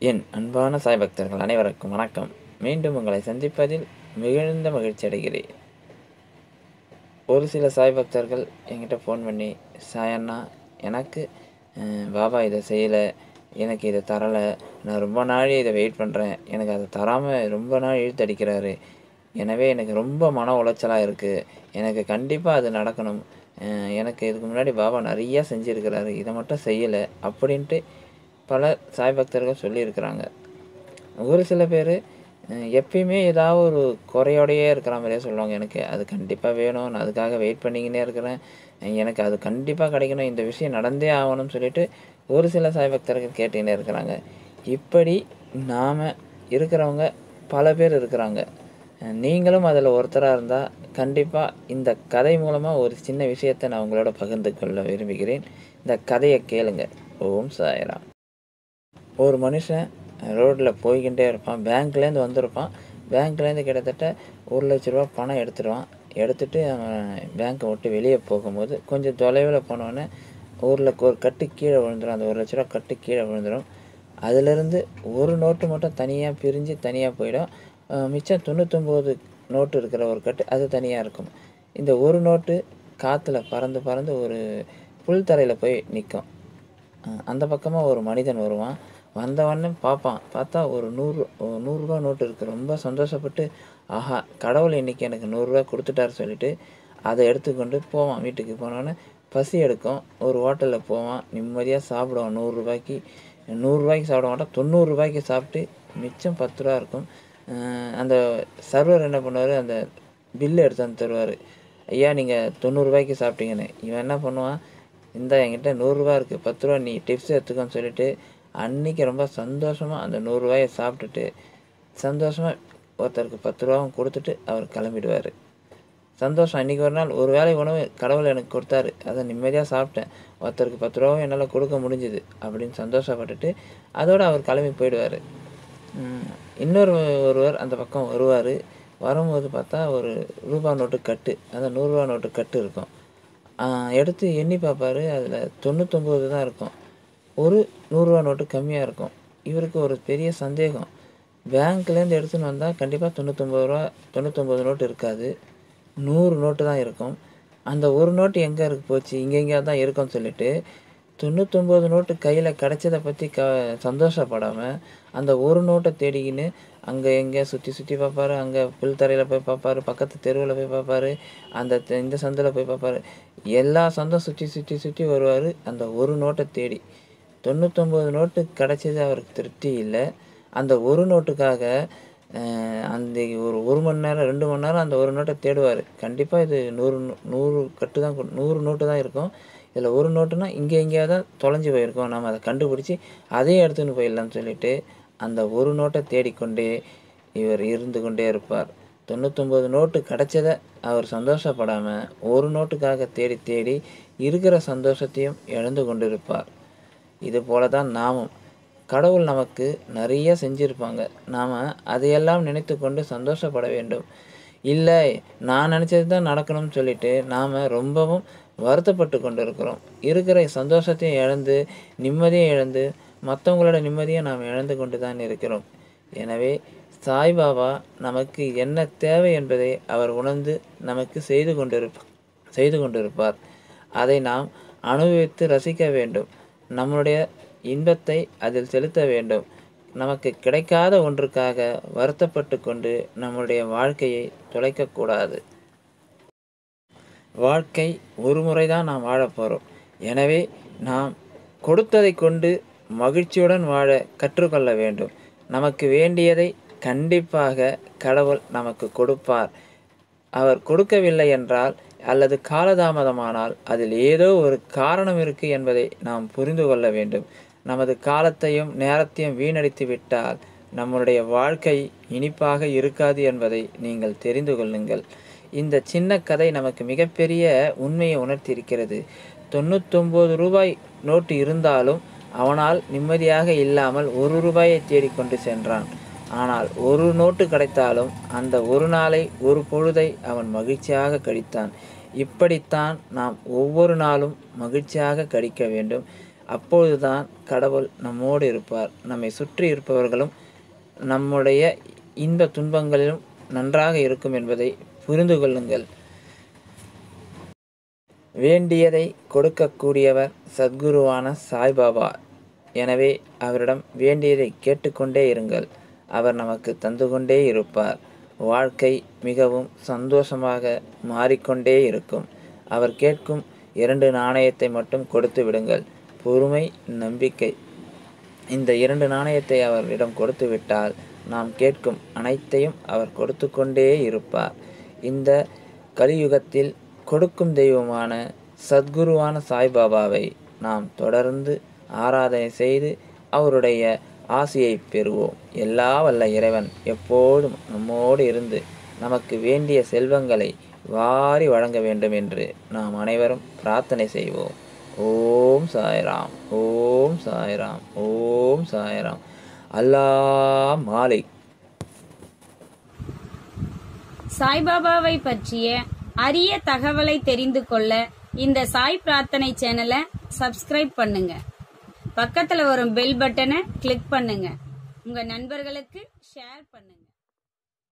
என் அன்பான சாய் பக்தர்கள் அனைவருக்கும் வணக்கம் மீண்டும் உங்களை சந்திப்பதில் மிகுந்த மகிழ்ச்சி அடைகிறேன் ஒரு சில சாய் பக்தர்கள் என்கிட்ட ஃபோன் பண்ணி சாயண்ணா எனக்கு அஹ், பாபா இதை செய்யலை எனக்கு இதை தரலை நான் ரொம்ப நாள் இதை வெயிட் பண்ணுறேன் எனக்கு அதை தராமல் ரொம்ப நாள் இழுத்தடிக்கிறாரு எனவே எனக்கு ரொம்ப மன உளைச்சலாக இருக்குது எனக்கு கண்டிப்பாக அது நடக்கணும் அஹ், எனக்கு இதுக்கு முன்னாடி பாபா நிறையா செஞ்சுருக்கிறாரு இதை மட்டும் செய்யலை அப்படின்ட்டு பல சாய் பக்தர்கள் சொல்லியிருக்கிறாங்க ஒரு சில பேர் எப்பயுமே ஏதாவது ஒரு குறையோடையே இருக்கிற மாதிரியே சொல்லுவாங்க எனக்கு அது கண்டிப்பாக வேணும் நான் அதுக்காக வெயிட் பண்ணிக்கினே இருக்கிறேன் அஹ் எனக்கு அது கண்டிப்பாக கிடைக்கணும் இந்த விஷயம் நடந்தே ஆகணும்னு சொல்லிட்டு ஒரு சில சாய் பக்தர்கள் கேட்டுக்கினே இருக்கிறாங்க இப்படி நாம் இருக்கிறவங்க பல பேர் இருக்கிறாங்க அஹ் நீங்களும் அதில் ஒருத்தராக இருந்தால் கண்டிப்பாக இந்த கதை மூலமாக ஒரு சின்ன விஷயத்தை நான் உங்களோட பகிர்ந்து கொள்ள விரும்புகிறேன் இந்த கதையை கேளுங்க ஓம் சாய்ராம் ஒரு மனுஷன் ரோட்டில் போய்கிட்டே இருப்பான் பேங்க்லேருந்து வந்திருப்பான் பேங்க்லேருந்து கிட்டத்தட்ட ஒரு லட்ச ரூபா பணம் எடுத்துடுவான் எடுத்துட்டு அவன் பேங்க்கை விட்டு வெளியே போகும்போது கொஞ்சம் தொலைவில் போனோடனே ஊரில் ஒரு கட்டு கீழே விழுந்துடும் அந்த ஒரு லட்ச ரூபா கட்டு கீழே விழுந்துடும் அதிலிருந்து ஒரு நோட்டு மட்டும் தனியாக பிரிஞ்சு தனியாக போயிடும் அஹ் மிச்சம் தொண்ணூத்தொம்பது நோட்டு இருக்கிற ஒரு கட்டு அது தனியாக இருக்கும் இந்த ஒரு நோட்டு காற்றுல பறந்து பறந்து ஒரு புல் தரையில் போய் நிற்கும் அஹ் அந்த பக்கமாக ஒரு மனிதன் வருவான் வந்தவொடனே பார்ப்பான் பார்த்தா ஒரு நூறு ஒரு நூறுரூவா நோட்டு இருக்குது ரொம்ப சந்தோஷப்பட்டு ஆஹா கடவுள் இன்னைக்கு எனக்கு நூறுரூவா கொடுத்துட்டாரு சொல்லிட்டு அதை எடுத்துக்கொண்டு போவான் வீட்டுக்கு போனோடனே பசி எடுக்கும் ஒரு ஹோட்டலில் போவான் நிம்மதியாக சாப்பிடுவான் நூறுரூவாய்க்கு நூறுரூவாய்க்கு சாப்பிட மாட்டான் தொண்ணூறுரூபாய்க்கு சாப்பிட்டு மிச்சம் பத்து ரூபா இருக்கும் அஹ் அந்த சர்வர் என்ன பண்ணுவார் அந்த பில்லு எடுத்து வந்து தருவார் ஐயா நீங்கள் தொண்ணூறுரூபாய்க்கு சாப்பிட்டீங்கன்னு இவன் என்ன பண்ணுவான் இந்த என்கிட்ட நூறுரூவா இருக்குது பத்து ரூபா நீ டிப்ஸ் எடுத்துக்கோன்னு சொல்லிட்டு அன்னைக்கு ரொம்ப சந்தோஷமாக அந்த நூறுரூவாயை சாப்பிட்டுட்டு சந்தோஷமாக ஒருத்தருக்கு பத்து ரூபாவும் கொடுத்துட்டு அவர் கிளம்பிடுவார் சந்தோஷம் அன்றைக்கி ஒரு நாள் ஒரு வேளை உணவு கடவுள் எனக்கு கொடுத்தாரு அதை நிம்மதியாக சாப்பிட்டேன் ஒருத்தருக்கு பத்து ரூபாவும் என்னால் கொடுக்க முடிஞ்சுது அப்படின்னு சந்தோஷப்பட்டுட்டு அதோடு அவர் கிளம்பி போயிடுவார் இன்னொரு ஒருவர் அந்த பக்கம் வருவார் வரும்போது பார்த்தா ஒரு ரூபா நோட்டு கட்டு அந்த நூறுரூவா நோட்டு கட்டு இருக்கும் ஆஹ் எடுத்து எண்ணி பார்ப்பாரு அதில் தொண்ணூத்தொம்பது தான் இருக்கும் ஒரு நூறுரூவா நோட்டு கம்மியாக இருக்கும் இவருக்கு ஒரு பெரிய சந்தேகம் பேங்க்லேருந்து எடுத்துன்னு வந்தால் கண்டிப்பாக தொண்ணூத்தொம்பது ரூபா தொண்ணூத்தொம்பது நோட்டு இருக்காது நூறு நோட்டு தான் இருக்கும் அந்த ஒரு நோட்டு எங்கே இருக்கு போச்சு இங்கே எங்கேயாவது தான் இருக்கும்னு சொல்லிட்டு தொண்ணூத்தொம்பது நோட்டு கையில் கிடைச்சதை பற்றி க சந்தோஷப்படாமல் அந்த ஒரு நோட்டை தேடிக்கின்னு அங்கே எங்கே சுற்றி சுற்றி பார்ப்பாரு அங்கே புல் தரையில் போய் பார்ப்பாரு பக்கத்து தெருவில் போய் பார்ப்பாரு அந்த தெ- இந்த சந்தில் போய் பார்ப்பாரு எல்லா சந்தும் சுற்றி சுற்றி சுற்றி வருவார் அந்த ஒரு நோட்டை தேடி தொண்ணூத்தொம்பது நோட்டு கிடைச்சது அவருக்கு திருப்தி இல்லை அந்த ஒரு நோட்டுக்காக அஹ், அந்த ஒரு ஒரு மணி நேரம் ரெண்டு மணி நேரம் அந்த ஒரு நோட்டை தேடுவார் கண்டிப்பாக இது நூறு நூ- நூறு கட்டு தான் கொ- நூறு நோட்டு தான் இருக்கும் இதில் ஒரு நோட்டுனா இங்கே எங்கேயாவது தான் தொலைஞ்சு போயிருக்கோம் நம்ம அதை கண்டுபிடிச்சி அதையும் எடுத்துன்னு போயிடலாம்னு சொல்லிட்டு அந்த ஒரு நோட்டை தேடிக்கொண்டே இவர் இருந்து கொண்டே இருப்பார் தொண்ணூத்தொம்பது நோட்டு கிடைச்சதை அவர் சந்தோஷப்படாமல் ஒரு நோட்டுக்காக தேடி தேடி இருக்கிற சந்தோஷத்தையும் இழந்து கொண்டிருப்பார் இது போல தான் நாமும் கடவுள் நமக்கு நிறைய செஞ்சுருப்பாங்க நாம் அதையெல்லாம் நினைத்து கொண்டு சந்தோஷப்பட வேண்டும் இல்லை நான் நினச்சது தான் நடக்கணும்னு சொல்லிட்டு நாம் ரொம்பவும் வருத்தப்பட்டு கொண்டு இருக்கிறோம் இருக்கிற சந்தோஷத்தையும் இழந்து நிம்மதியை இழந்து மற்றவங்களோட நிம்மதியை நாம் இழந்து கொண்டு தான் இருக்கிறோம் எனவே சாய்பாபா நமக்கு என்ன தேவை என்பதை அவர் உணர்ந்து நமக்கு செய்து கொண்டிருப்ப செய்து கொண்டிருப்பார் அதை நாம் அனுபவித்து ரசிக்க வேண்டும் நம்முடைய இன்பத்தை அதில் செலுத்த வேண்டும் நமக்கு கிடைக்காத ஒன்றுக்காக வருத்தப்பட்டு கொண்டு நம்முடைய வாழ்க்கையை தொலைக்கக்கூடாது வாழ்க்கை ஒரு முறை தான் நாம் வாழப் போகிறோம் எனவே நாம் கொடுத்ததை கொண்டு மகிழ்ச்சியுடன் வாழ கற்றுக்கொள்ள வேண்டும் நமக்கு வேண்டியதை கண்டிப்பாக கடவுள் நமக்கு கொடுப்பார் அவர் கொடுக்கவில்லை என்றால் அல்லது காலதாமதமானால் அதில் ஏதோ ஒரு காரணம் இருக்கு என்பதை நாம் புரிந்து கொள்ள வேண்டும் நமது காலத்தையும் நேரத்தையும் வீணடித்து விட்டால் நம்முடைய வாழ்க்கை இனிப்பாக இருக்காது என்பதை நீங்கள் தெரிந்து கொள்ளுங்கள் இந்த சின்ன கதை நமக்கு மிகப்பெரிய உண்மையை உணர்த்தியிருக்கிறது தொண்ணூத்தொம்பது ரூபாய் நோட்டு இருந்தாலும் அவனால் நிம்மதியாக இல்லாமல் ஒரு ரூபாயை தேடிக்கொண்டு சென்றான் ஆனால் ஒரு நோட்டு கிடைத்தாலும் அந்த ஒரு நாளை ஒரு பொழுதை அவன் மகிழ்ச்சியாக கழித்தான் இப்படித்தான் நாம் ஒவ்வொரு நாளும் மகிழ்ச்சியாக கழிக்க வேண்டும் அப்பொழுதுதான் கடவுள் நம்மோடு இருப்பார் நம்மை சுற்றி இருப்பவர்களும் நம்முடைய இன்ப துன்பங்களிலும் நன்றாக இருக்கும் என்பதை புரிந்து கொள்ளுங்கள் வேண்டியதை கொடுக்கக்கூடியவர் சத்குருவான சாய்பாபா எனவே அவரிடம் வேண்டியதை கேட்டுக்கொண்டே இருங்கள் அவர் நமக்கு தந்து கொண்டே இருப்பார் வாழ்க்கை மிகவும் சந்தோஷமாக மாறிக்கொண்டே இருக்கும் அவர் கேட்கும் இரண்டு நாணயத்தை மட்டும் கொடுத்து விடுங்கள் பொறுமை நம்பிக்கை இந்த இரண்டு நாணயத்தை அவரிடம் கொடுத்து விட்டால் நாம் கேட்கும் அனைத்தையும் அவர் கொடுத்து கொண்டே இருப்பார் இந்த கலியுகத்தில் கொடுக்கும் தெய்வமான சத்குருவான சாய்பாபாவை நாம் தொடர்ந்து ஆராதனை செய்து அவருடைய ஆசியை பெறுவோம் எல்லா வல்ல இறைவன் எப்போதும் நம்மோடு இருந்து நமக்கு வேண்டிய செல்வங்களை வாரி வழங்க வேண்டும் என்று நாம் அனைவரும் பிரார்த்தனை செய்வோம் ஓம் சாய்ராம் ஓம் சாய்ராம் ஓம் சாய்ராம் அல்லாஹ் மாலிக் சாய்பாபாவை பற்றிய அரிய தகவலை தெரிந்து கொள்ள இந்த சாய் பிரார்த்தனை சேனலை சப்ஸ்கிரைப் பண்ணுங்க பக்கத்துல வரும் பெல் பட்டனை கிளிக் பண்ணுங்க உங்க நண்பர்களுக்கு ஷேர் பண்ணுங்க